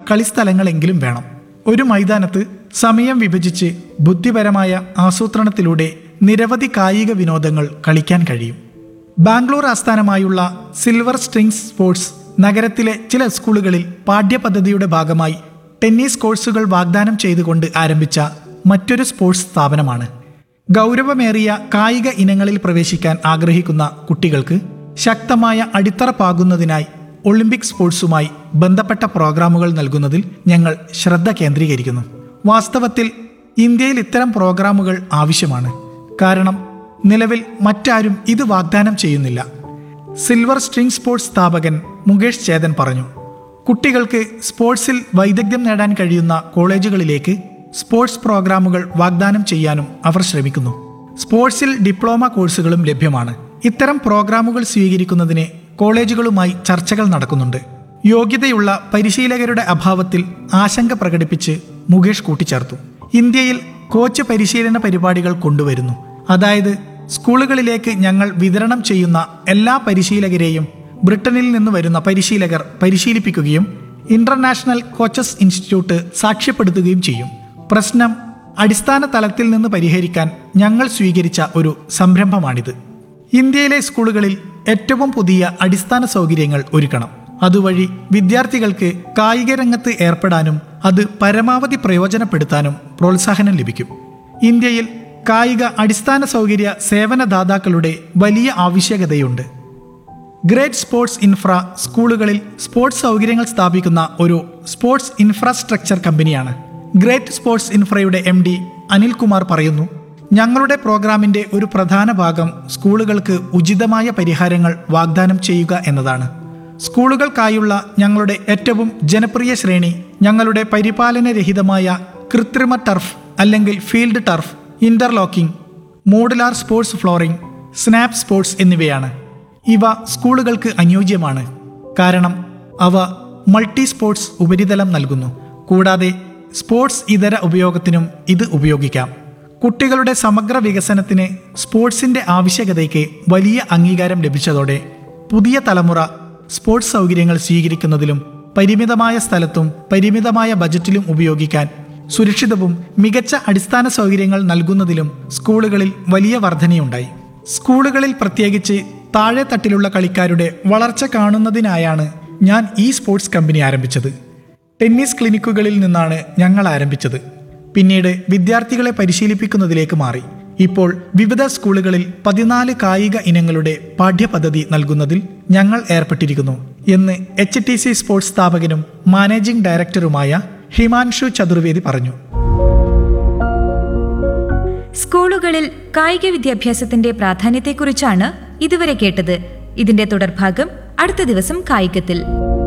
കളിസ്ഥലങ്ങളെങ്കിലും വേണം ഒരു മൈതാനത്ത് സമയം വിഭജിച്ച് ബുദ്ധിപരമായ ആസൂത്രണത്തിലൂടെ നിരവധി കായിക വിനോദങ്ങൾ കളിക്കാൻ കഴിയും ബാംഗ്ലൂർ ആസ്ഥാനമായുള്ള സിൽവർ സ്ട്രിങ്സ് സ്പോർട്സ് നഗരത്തിലെ ചില സ്കൂളുകളിൽ പാഠ്യപദ്ധതിയുടെ ഭാഗമായി ടെന്നീസ് കോഴ്സുകൾ വാഗ്ദാനം ചെയ്തുകൊണ്ട് ആരംഭിച്ച മറ്റൊരു സ്പോർട്സ് സ്ഥാപനമാണ് ഗൗരവമേറിയ കായിക ഇനങ്ങളിൽ പ്രവേശിക്കാൻ ആഗ്രഹിക്കുന്ന കുട്ടികൾക്ക് ശക്തമായ അടിത്തറ പാകുന്നതിനായി ഒളിമ്പിക് സ്പോർട്സുമായി ബന്ധപ്പെട്ട പ്രോഗ്രാമുകൾ നൽകുന്നതിൽ ഞങ്ങൾ ശ്രദ്ധ കേന്ദ്രീകരിക്കുന്നു വാസ്തവത്തിൽ ഇന്ത്യയിൽ ഇത്തരം പ്രോഗ്രാമുകൾ ആവശ്യമാണ് കാരണം നിലവിൽ മറ്റാരും ഇത് വാഗ്ദാനം ചെയ്യുന്നില്ല സിൽവർ സ്ട്രിംഗ് സ്പോർട്സ് സ്ഥാപകൻ മുകേഷ് ചേതൻ പറഞ്ഞു കുട്ടികൾക്ക് സ്പോർട്സിൽ വൈദഗ്ധ്യം നേടാൻ കഴിയുന്ന കോളേജുകളിലേക്ക് സ്പോർട്സ് പ്രോഗ്രാമുകൾ വാഗ്ദാനം ചെയ്യാനും അവർ ശ്രമിക്കുന്നു സ്പോർട്സിൽ ഡിപ്ലോമ കോഴ്സുകളും ലഭ്യമാണ് ഇത്തരം പ്രോഗ്രാമുകൾ സ്വീകരിക്കുന്നതിന് കോളേജുകളുമായി ചർച്ചകൾ നടക്കുന്നുണ്ട് യോഗ്യതയുള്ള പരിശീലകരുടെ അഭാവത്തിൽ ആശങ്ക പ്രകടിപ്പിച്ച് മുകേഷ് കൂട്ടിച്ചേർത്തു ഇന്ത്യയിൽ കോച്ച് പരിശീലന പരിപാടികൾ കൊണ്ടുവരുന്നു അതായത് സ്കൂളുകളിലേക്ക് ഞങ്ങൾ വിതരണം ചെയ്യുന്ന എല്ലാ പരിശീലകരെയും ബ്രിട്ടനിൽ നിന്ന് വരുന്ന പരിശീലകർ പരിശീലിപ്പിക്കുകയും ഇന്റർനാഷണൽ കോച്ചസ് ഇൻസ്റ്റിറ്റ്യൂട്ട് സാക്ഷ്യപ്പെടുത്തുകയും ചെയ്യും പ്രശ്നം അടിസ്ഥാന തലത്തിൽ നിന്ന് പരിഹരിക്കാൻ ഞങ്ങൾ സ്വീകരിച്ച ഒരു സംരംഭമാണിത് ഇന്ത്യയിലെ സ്കൂളുകളിൽ ഏറ്റവും പുതിയ അടിസ്ഥാന സൗകര്യങ്ങൾ ഒരുക്കണം അതുവഴി വിദ്യാർത്ഥികൾക്ക് കായിക രംഗത്ത് ഏർപ്പെടാനും അത് പരമാവധി പ്രയോജനപ്പെടുത്താനും പ്രോത്സാഹനം ലഭിക്കും ഇന്ത്യയിൽ കായിക അടിസ്ഥാന സൗകര്യ സേവനദാതാക്കളുടെ വലിയ ആവശ്യകതയുണ്ട് ഗ്രേറ്റ് സ്പോർട്സ് ഇൻഫ്ര സ്കൂളുകളിൽ സ്പോർട്സ് സൗകര്യങ്ങൾ സ്ഥാപിക്കുന്ന ഒരു സ്പോർട്സ് ഇൻഫ്രാസ്ട്രക്ചർ കമ്പനിയാണ് ഗ്രേറ്റ് സ്പോർട്സ് ഇൻഫ്രയുടെ എം ഡി അനിൽകുമാർ പറയുന്നു ഞങ്ങളുടെ പ്രോഗ്രാമിന്റെ ഒരു പ്രധാന ഭാഗം സ്കൂളുകൾക്ക് ഉചിതമായ പരിഹാരങ്ങൾ വാഗ്ദാനം ചെയ്യുക എന്നതാണ് സ്കൂളുകൾക്കായുള്ള ഞങ്ങളുടെ ഏറ്റവും ജനപ്രിയ ശ്രേണി ഞങ്ങളുടെ പരിപാലനരഹിതമായ കൃത്രിമ ടർഫ് അല്ലെങ്കിൽ field turf interlocking modular sports flooring snap sports എന്നിവയാണ് ഇവ സ്കൂളുകൾക്ക് അനുയോജ്യമാണ് കാരണം അവ മൾട്ടി സ്പോർട്സ് ഉപരിതലം നൽകുന്നു കൂടാതെ സ്പോർട്സ് ഇതര ഉപയോഗത്തിനും ഇത് ഉപയോഗിക്കാം കുട്ടികളുടെ സമഗ്ര വികസനത്തിന് സ്പോർട്സിന്റെ ആവശ്യകതയ്ക്ക് വലിയ അംഗീകാരം ലഭിച്ചതോടെ പുതിയ തലമുറ സ്പോർട്സ് സൗകര്യങ്ങൾ സ്വീകരിക്കുന്നതിലും പരിമിതമായ സ്ഥലത്തും പരിമിതമായ ബജറ്റിലും ഉപയോഗിക്കാൻ സുരക്ഷിതവും മികച്ച അടിസ്ഥാന സൗകര്യങ്ങൾ നൽകുന്നതിലും സ്കൂളുകളിൽ വലിയ വർധനയുണ്ടായി സ്കൂളുകളിൽ പ്രത്യേകിച്ച് താഴെ തട്ടിലുള്ള കളിക്കാരുടെ വളർച്ച കാണുന്നതിനായാണ് ഞാൻ ഈ സ്പോർട്സ് കമ്പനി ആരംഭിച്ചത് ടെന്നീസ് ക്ലിനിക്കുകളിൽ നിന്നാണ് ഞങ്ങൾ ആരംഭിച്ചത് പിന്നീട് വിദ്യാർത്ഥികളെ പരിശീലിപ്പിക്കുന്നതിലേക്ക് മാറി ഇപ്പോൾ വിവിധ സ്കൂളുകളിൽ പതിനാല് കായിക ഇനങ്ങളുടെ പാഠ്യപദ്ധതി നൽകുന്നതിൽ ഞങ്ങൾ ഏർപ്പെട്ടിരിക്കുന്നു എന്ന് എച്ച് ടി സി സ്പോർട്സ് സ്ഥാപകനും മാനേജിംഗ് ഡയറക്ടറുമായ ഹിമാൻഷു ചതുർവേദി പറഞ്ഞു സ്കൂളുകളിൽ കായിക വിദ്യാഭ്യാസത്തിന്റെ പ്രാധാന്യത്തെക്കുറിച്ചാണ് ഇതുവരെ കേട്ടത് ഇതിന്റെ തുടർഭാഗം അടുത്ത ദിവസം കായികത്തിൽ